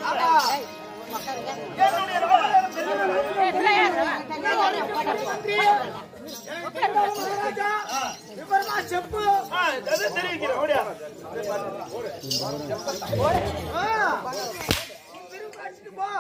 என்னுடைய ராஜாரம் தெரியும். விவரமா செப்பு ஆ, அது தெரிவிக்கிறேன் ஓடியா திரும்ப அடிச்சுட்டு போ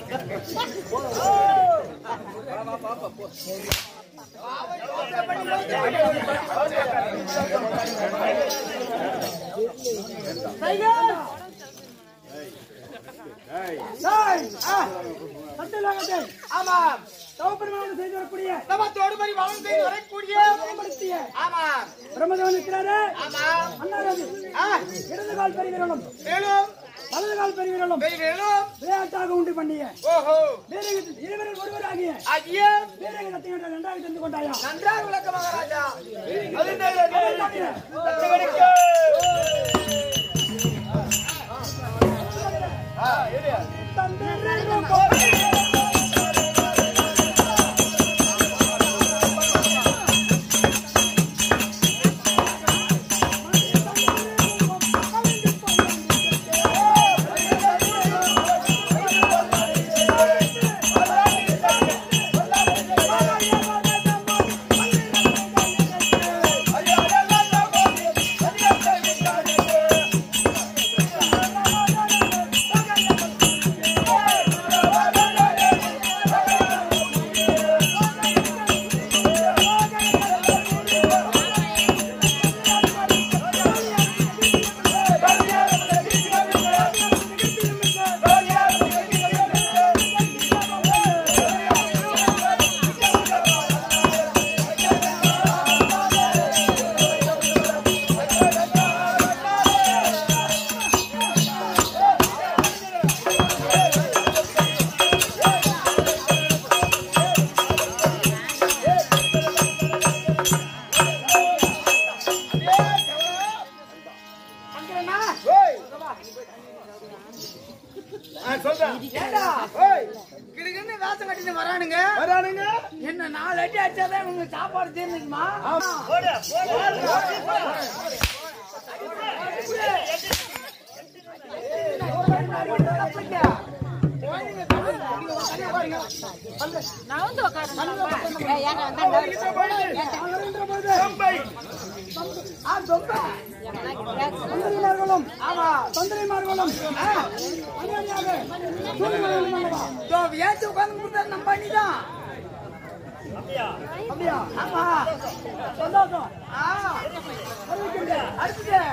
ஆமா சௌபரிமானம் செய்து வரக்கூடிய நம்ம தோடுபடி வளம் செய்து வரக்கூடிய பயன்படுத்திய ஆமா பிரம்மதேவன் இருக்கிறாரு ஆமா அண்ணாரது ஆ, இடது கால் பெருவிரலும் மேலும் வலது கால் பெருவிரலும் மேலும் விளையாட்டாக உண்டு பண்ணிய ஓஹோ வீரகத்தில் இருவரில் ஒருவராகிய ஐயா வீரகத்தை என்ற இரண்டாக தெரிந்து கொண்டாயா நன்றாக விளக்க மகாராஜா அது நல்லது. ஆ, சொல்றேன். ஏண்டா ஓய், கிடுக்குன்னு வேஷம் கட்டிட்டு வரானுங்க வரானுங்க? என்ன நாலு அடி அடிச்சாதான் இவங்க சாப்பாடு தீர்ந்துக்குமா போடு, போடு. நவுந்து உட்காருங்க ஏன்னா வந்து கம்பை. தந்திரிமார்களும் ஆமா தந்திரிமார்களும் அநியாயமாக சூழ்நிலைகளும் அல்லவா இதோ ஏத்து உட்கார்ந்து கொடுத்தா நம்ம பண்ணிதான் அப்படியா ஆமா சந்தோஷம் ஆ அறிவிக்கின்றேன் அடுத்து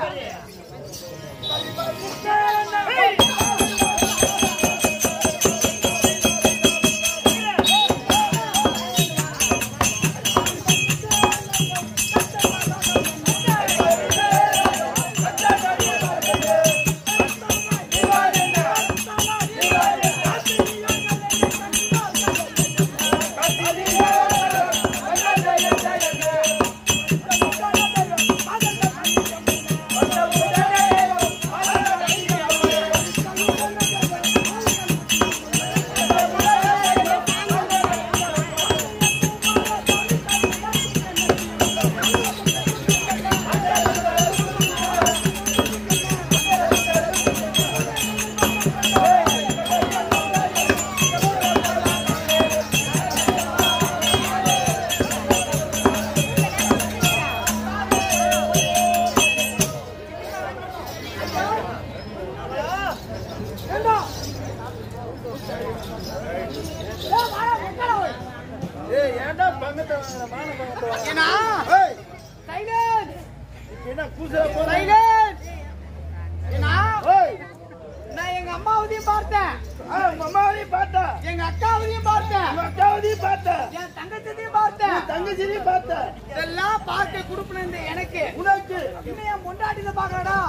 ஏய், ஏன்டா பங்கத்தை வாங்குற, மான பங்கத்தை வாங்குற? ஏன்னா ஏய், சைலன்ட் என்ன கூசுற போற? சைலன்ட் ஏன்னா ஏய், நான் எங்க அம்மாவதையும் பார்த்தேன் ஆ, உங்க அம்மாவையும் பார்த்தா, எங்க அக்காவதையும் பார்த்தேன் உங்க அக்காவையும் பார்த்தா, என் தங்கச்சதையும் பார்த்தேன் உன் தங்கச்சியையும் பார்த்தா. இதெல்லாம் பார்க்க கொடுக்கணும் இந்த எனக்கு உனக்கு இன்னும் என் முண்டாட்டில பாக்கடா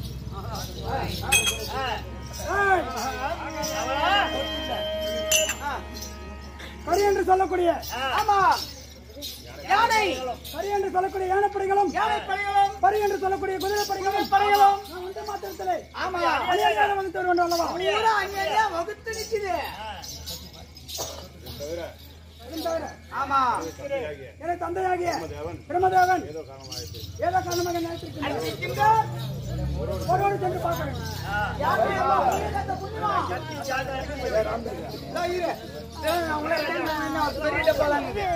கரி என்று சொல்லக்கூடிய ஆமா யானை கரி என்று சொல்லக்கூடிய யானைப்படைகளும் யானை படைகளும் பரி என்று சொல்லக்கூடிய குதிரை படைகளும் படைகளும் நான் வந்த மாத்திரத்திலே ஆமா அநியாயமாக வந்து வருவேன் அல்லவா பூரா அங்கேயே வகுத்து நிக்குது அதுவும் தவிர ஆமா எனக்கு தந்தையாகிய பிரம்மதேவன் ஏதோ காரணமாக நினைத்திருக்கின்றார் நிற்கின்றார். ஒருவரு சென்று பார்க்க வேண்டும் யாருமே அம்மா, புண்ணிய கத்த புண்ணியமா. இரு. சரி, நான் உங்களை return பண்ணி ஒரு பெரிய டப்பாலாம் இருக்குது.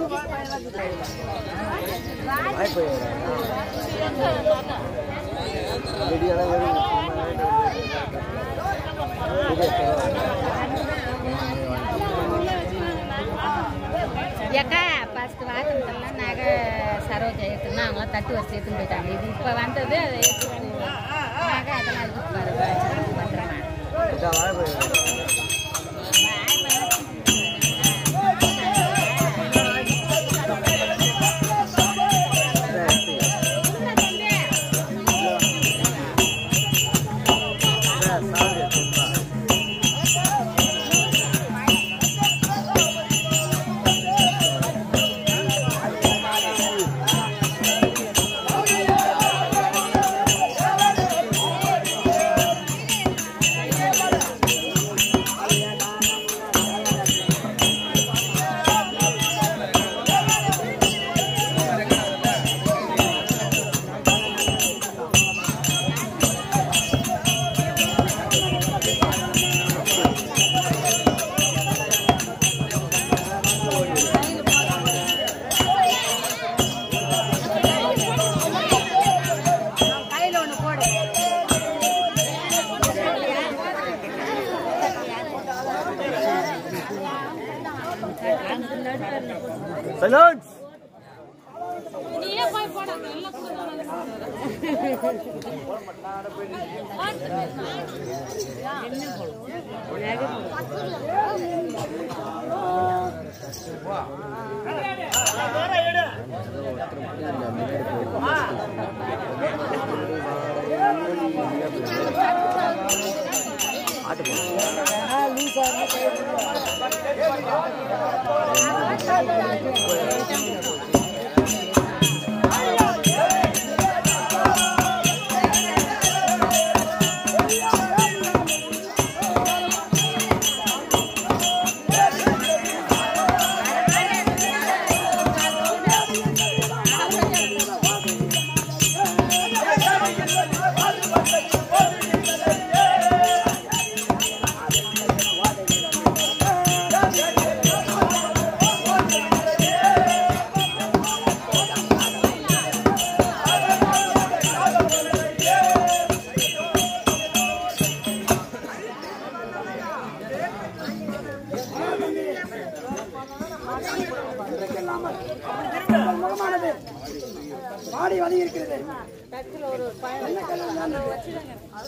ஏக்கா ஃபர்ஸ்ட் வாரத்துலாம் நகை சரோஜா எடுத்துனா அவங்களாம் தட்டு வச்சு எடுத்துன்னு போயிட்டாங்க இது இப்போ வந்தது அதை எடுத்து நகை அதெல்லாம் எடுத்து பாருங்க பண்ணுறேன் கையில் ஒன்று போடு சைலன்ஸ் நீயே போய் போட எல்லாம் உங்கள் முகமானது வாடி வதங்கி இருக்கிறது என்ன கலர் தான் இது?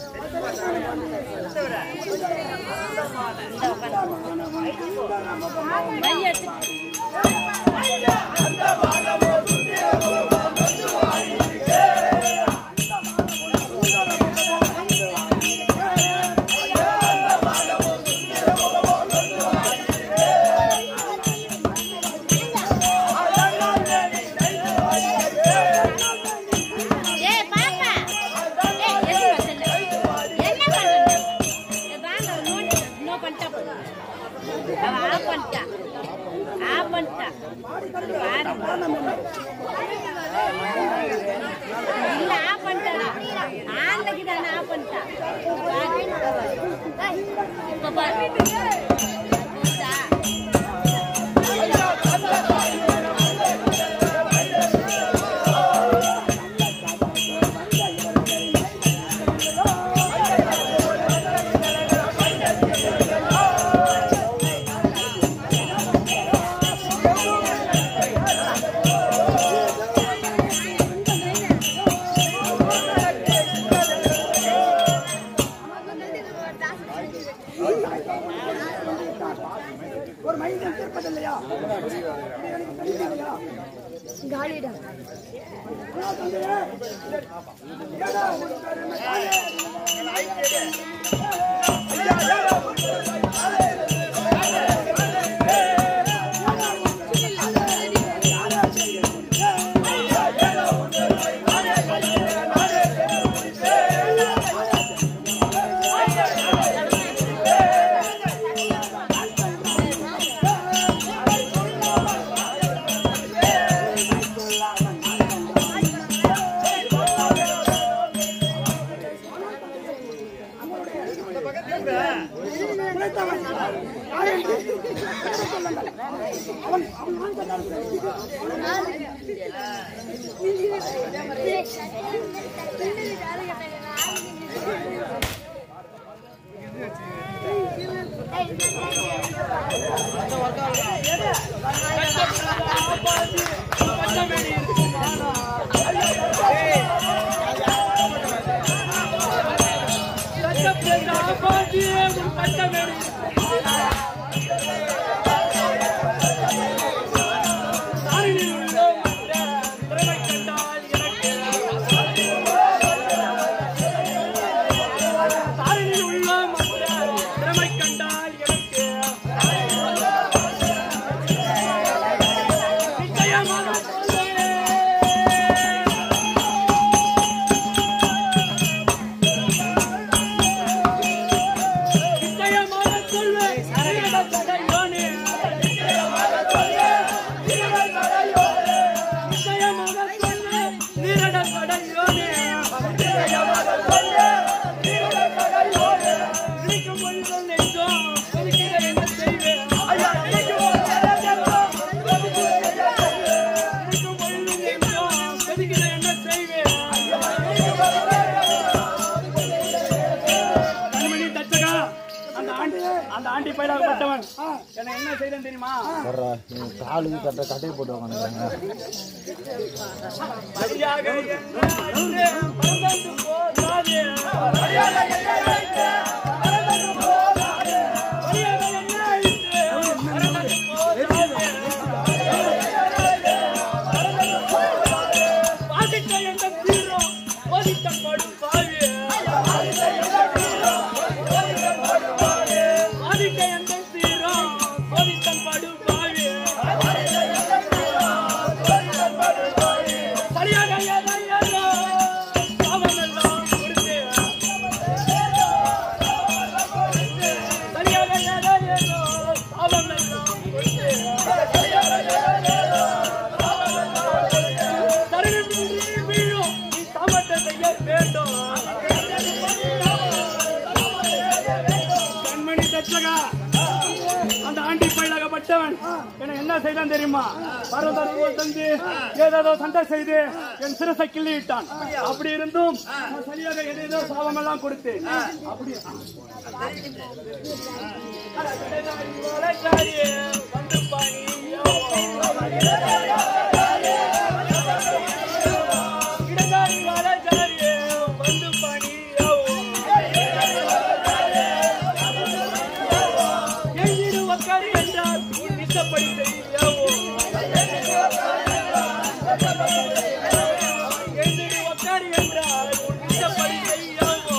ஏய் பாப்பா ஏய் எது வசல்ல என்ன பண்ணு வாங்க நோட் நோ பண்ணிட்டா போதும். அவ ஆஃப் பண்ணிட்டா ஆஃப் பண்ணிட்டா பாரு இல்ல ஆஃப் பண்ணிட்டா ஆன்லக்கு தானே ஆஃப் பண்ணிட்டா பாரு. இப்ப பாரு போதா? ஒரு மனிதன் தீர்ப்பதில்லையா இது எனக்கு தெரியலையா? அண்ணா தந்தையே, ஏடா உன் பெருமை தானே? இந்த உழைத்தவன் யாரை சொல்லுங்கள் அவன் அவன் நான் சொன்னான். கண்மணி தச்சகா அந்த ஆண்டி அந்த ஆண்டி பயிலாகப்பட்டவன் என்ன என்ன செய்தேன் தெரியுமா காலு கட்ட கட்டையை போட்டு உட்காந்துருக்காங்க சரியாக என்ன பறந்து போகாதே. சரியாக என்ன ஆயிற்று? பறந்து போகாதே. சரியாக என்ன ஆயிற்று? பறந்து போகாதே. பாதித்த எந்த தீரம் பாதித்த படும் பாவி. பாதித்த எந்த தீரம் பாதித்த படும் பாவி. சரியாக எதை எதோ பாவமெல்லாம் கொடுத்து. சரியாக எதை எதோ பாவமெல்லாம் கொடுத்து. தருணம் நீ வீழும், நீ தாமத்தை செய்ய வேண்டும். கண்மணி தச்சகா அந்த ஆண்டி பயிலாகப்பட்டவன் என என்ன செய்தான் தெரியுமா பரதத்தை தந்து ஏதேதோ சண்டை செய்து என் சிரசை கிள்ளிவிட்டான் அப்படி இருந்தும் நான் சரியாக ஏதேதோ சாபமெல்லாம் கொடுத்தேன் அப்படி வந்து பணியோ இடதாரி வலதாரியே வந்து பணியோ எங்கிரு உக்காரி என்றால் உன் இஷ்டப்படி செய்யவோ எங்கிரு உக்காரி என்றால் உன் இஷ்டப்படி செய்யவோ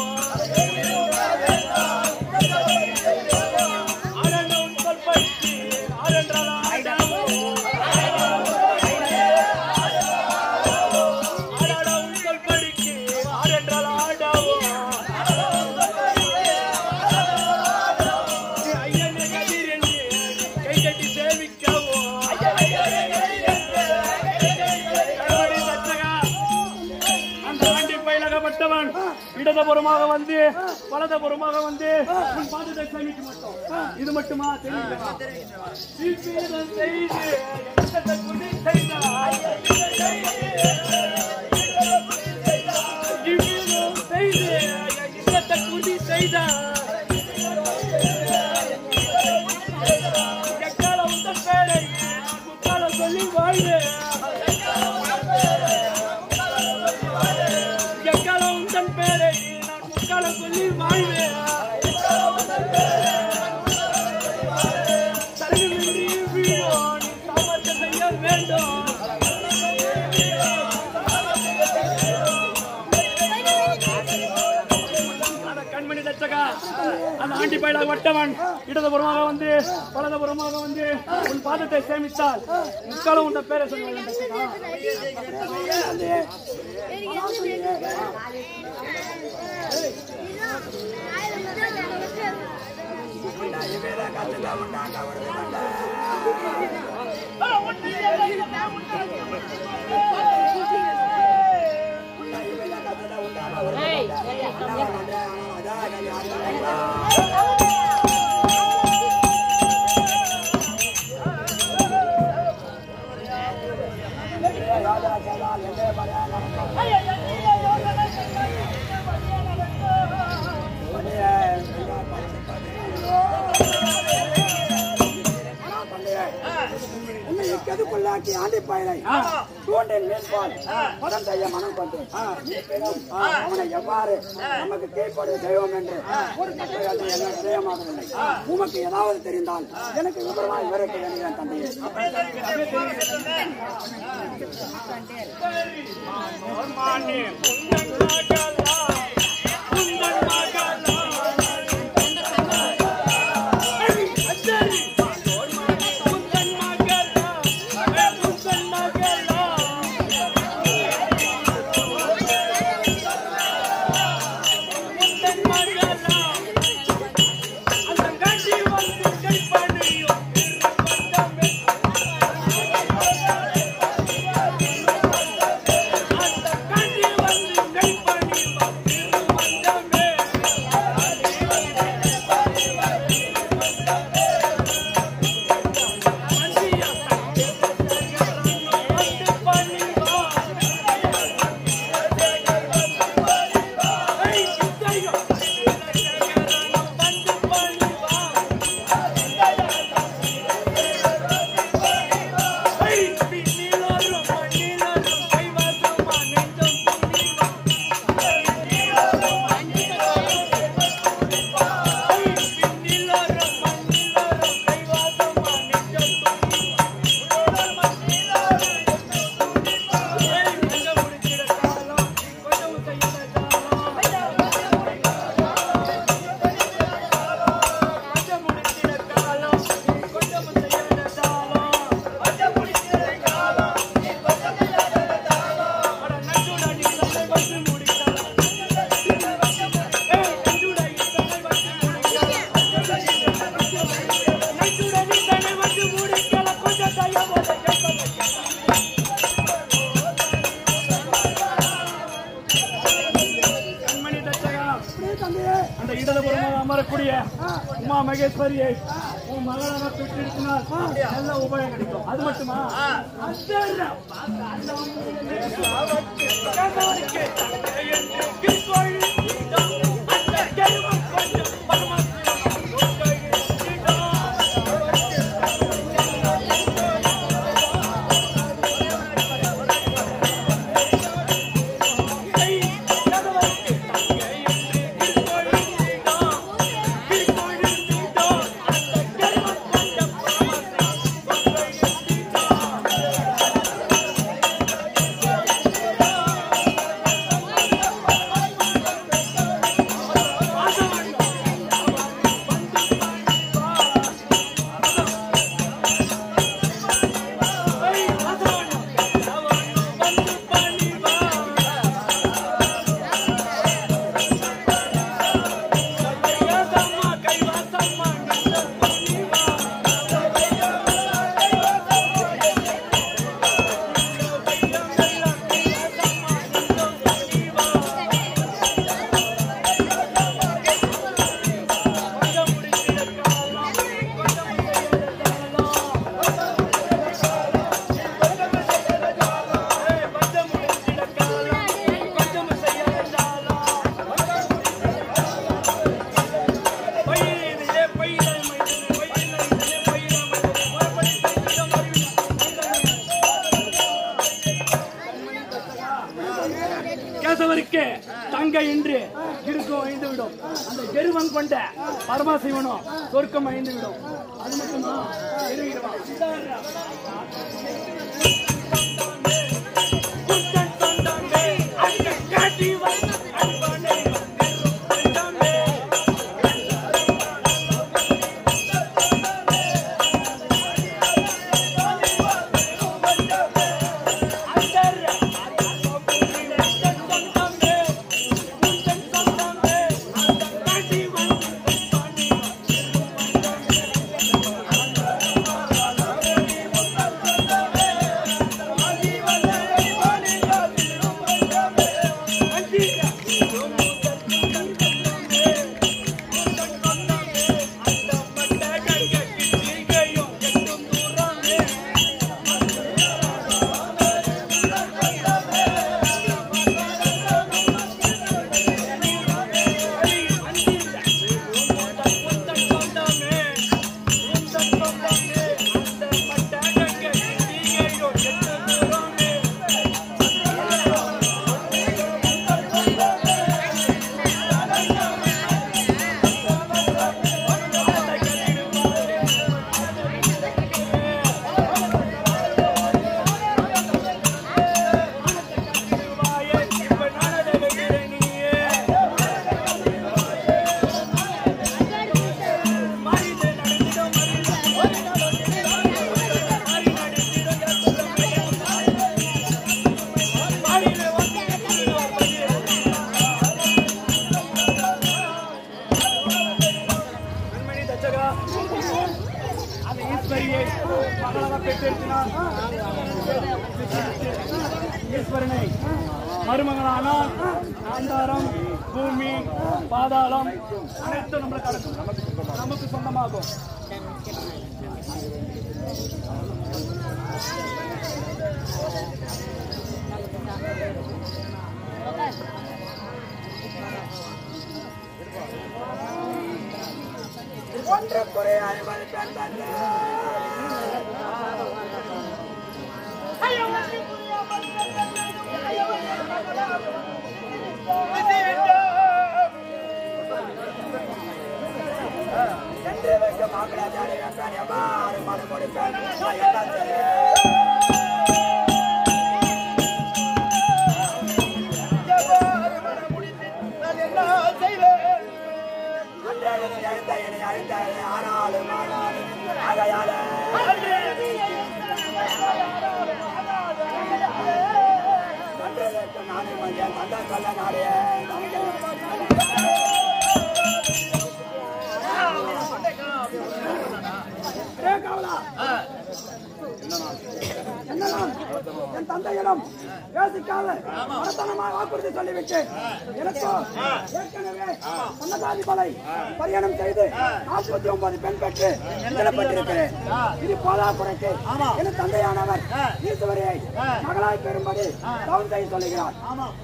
ஆடன உன் சொல்படி ஆடென்றால் ஆடாவோ ஆடாட உன் சொல்படிக்கு ஆடென்றால் ஆடாவோ ஐயனே கதிர் என்று கை கட்டி சேவிக்கவோ கருவடி தச்சகா, அந்த ஆண்டி பயிலகப்பட்டவன் இடதுபுறமாக வந்து வலதுபுறமாக வந்து உன் பாதத்தை சேமிக்க மாட்டோம் இது மட்டுமா தெரியுமா தீர்ப்பீதம் செய்து எண்ணத்தை குடி செய்தாய். தீர்ப்பீதம் செய்து எண்ணத்தை குடி செய்தாய். எக்கால உந்த பேரை முக்கால சொல்லி வாழ்வு எக்கால உந்தன் பேரை நான் முக்கால சொல்லி வாழ்வு தருணமின்றி வீழோ நீ சாமர்த்தியம் செய்ய வேண்டும் அந்த கண்மணி தச்சகா அந்த ஆண்டி பயிலாக வட்டவன் இடதுபுறமாக வந்து வலதுபுறமாக வந்து உன் பாதத்தை சேமித்தால் முக்காலம் உன் பேரை சொல்ல வேண்டும் தச்சகா. ஏய், ஏய், கம்மியா. அடிமையாக்கி ஆண்டி பயலை தூண்டில் மீன்பால் பதம் செய்ய மனம் கொண்டு இருப்பினும் அவனை எவ்வாறு நமக்கு கீழ்ப்படு தெய்வம் என்று ஒரு கட்டளையால் என்ன விடயமாகவில்லை உமக்கு ஏதாவது தெரிந்தால் எனக்கு விவரமாய் விவரிக்க வேண்டிய தந்தையே மானே உங்கள் மகளா உங்கள் மகளா அடி அச்சரி உங்கள் மகளா உங்கள் மகளா உங்கள் மகளா அந்த கட்டி வந்து கைப்பணியும் திருப்பந்தமே அந்த கட்டி வந்து கைப்பணியும் திருப்பந்தமே அஞ்சியா வந்து பணிவா ஏய் சித்தையோ வந்து பணிவா ஏய் பின்னிலரும் மண்ணிலரும் கைவாசமா நெஞ்சம் துணிவா ஏய் பின்னிலரும் மண்ணிலரும் கைவாசமா நெஞ்சம் துணிவா ஏய் கொஞ்சம் முடிக்கிற காலம் கொஞ்சம் செய்யற காலம் கொஞ்சம் முடிக்கிற காலம் கொஞ்சம் செய்யற காலம் கொஞ்சம் முடிக்கிற காலம் கொஞ்சம் செய்யற காலம் அட நஞ்சுடா நீ தன்னை வந்து முடிக்கலாம் ஏய் நஞ்சுடா நீ தன்னை வந்து முடிக்கலாம் நஞ்சுடா நீ தன்னை வந்து முடிக்கலாம் கொஞ்சம் தயவோட கேட்க வைக்கலாம் கண்மணி தச்சகா அந்த இடதுபுறமாக அமரக்கூடிய உமா மகேஸ்வரியை உன் மகளாக பெற்றிருக்கிறார் நல்ல உபயம் கிடைக்கும் அது மட்டுமா அச்சர்யா. கணவனுக்கு தங்கை என்று கிற்கோழி நீதான். அந்த கருமம் கொஞ்சம் பரமாத்மா கொள்கை நீதான். கேசவருக்கு தங்கை என்று இருக்கும் ஐந்து விடும் அந்த கெருவன் கொண்ட பரமசிவனும் சொர்க்கம் ஐந்து விடும் அது மட்டுமா இருகிறவா. இந்தாருடா. குத்தன் தந்தாண்டே, அங்க காட்டி வந்து அன்பனே, தந்தாண்டே. அந்தர்ரா. குத்தன் தந்தாண்டே, குத்தன் தந்தாண்டே, அங்க காட்டி வந்து அன்பனே, தெரியுங்களா அந்த ஈஸ்வரியை மகளாக பெற்றிருக்கிறார் ஈஸ்வரனை மருமகனானால் அந்தாரம் பூமி பாதாளம் அனைத்தும் நம்மளுக்கு அடக்கும் நமக்கு சொந்தமாகும் ஒன்று குறையாய் வளர்த்தேன் தந்தை. சென்று வைக்க மாப்பிள்ளாச்சாரி வெட்டான் எவ்வாறு மனம் முடிப்பேன் நான் என்ன செய்வேன்? அன்றே என்னை அழைத்த என்னை அழைத்த என்னை ஆனாலும் ஆனாலும் ஆகையாலே அன்றேக்கு நானே வந்தேன் தந்தை சொல்ல நாடே காவலா என்னதான் என் தந்தையிடம் யோசிக்காத மரத்தனமாய் வாக்குறுதி சொல்லிவிட்டேன் எனக்கோ ஏற்கனவே சன்னதாதி பலை பரியணம் செய்து நாற்பத்தி ஒன்பது பெண் பெற்று நிலப்பட்டிருக்கிறேன் இது போதா குறைக்கு என் தந்தையானவர் ஈஸ்வரியை மகளாய் பெறும்படி தவம் செய்ய சொல்லுகிறார்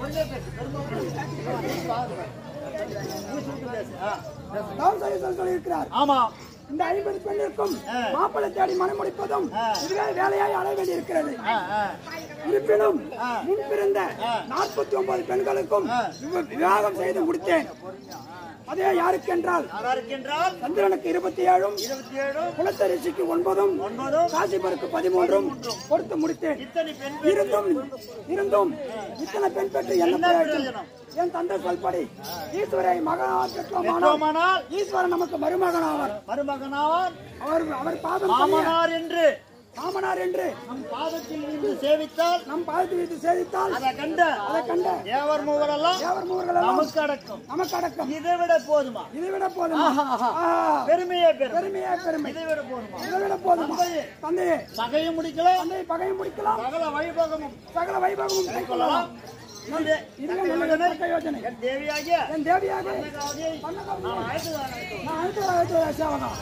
தவம் செய்ய சொல்ல சொல்லியிருக்கிறார் ஆமா இந்த ஐம்பது பெண்ணிற்கும் மாப்பிள்ளை தேடி மனம் முடிப்பதும் இதுவே வேலையாய் அடைய வேண்டியிருக்கிறது இருப்பினும் முன் பிறந்த நாற்பத்தி ஒன்பது பெண்களுக்கும் விவ- விவாகம் செய்து முடித்தேன் அதே யாருக்கு என்றால் இருக்கின்றால் சந்திரனுக்கு இருபத்தி ஏழும் இருபத்தி ஏழு குலத்தரிசிக்கு ஒன்பதும் ஒன்பதும் காசிபருக்கு பதிமூன்றும் கொடுத்து முடித்தேன் இத்தனை பெண் இருந்தும் இருந்தும் இத்தனை பெண் பெற்று என்ன பிரயோஜனம் என் தந்தை சொல்படி ஈஸ்வரை மகனாக பெற்றோமானால் பெற்றோமானால் ஈஸ்வரன் நமக்கு மருமகனாவார் மருமகனாவான் அவர் அவர் பாதம் பணிய மாமனார் என்று மாமனார் என்று நம் பாதத்தில் இருந்து சேவித்தால் நம் பாதத்தில் வைத்து சேவித்தால் அதை கண்ட அதை கண்ட தேவர் மூவரெல்லாம் தேவர் மூவர்கள் எல்லாம் நமக்கு அடக்கம் நமக்கு அடக்கம் இதை விட போதுமா இதை விட போதும் பெருமையே பெருமை பெருமையே பெருமை இதை விட போதுமா இதை விட போதும் தந்தையே. தந்தையே பகையும் முடிக்கலாம் தந்தையை பகையை முடிக்கலாம் சகல வைபவமும் சகல வைபவமும் கைக்கொள்ளலாம் இது இதுவே நல்ல தக்க யோஜனை என் தேவியாகிய என் தேவியாக கன்னிகாவதியை நான் அழைத்து வரேன். நான் அடுத்த அடுத்த சேவகம்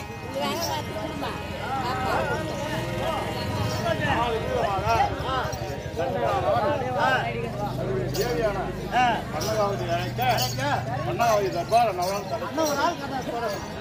ஆ. அழைக்க. அண்ணா ஒரு நாள் கதை சொல்றேன்.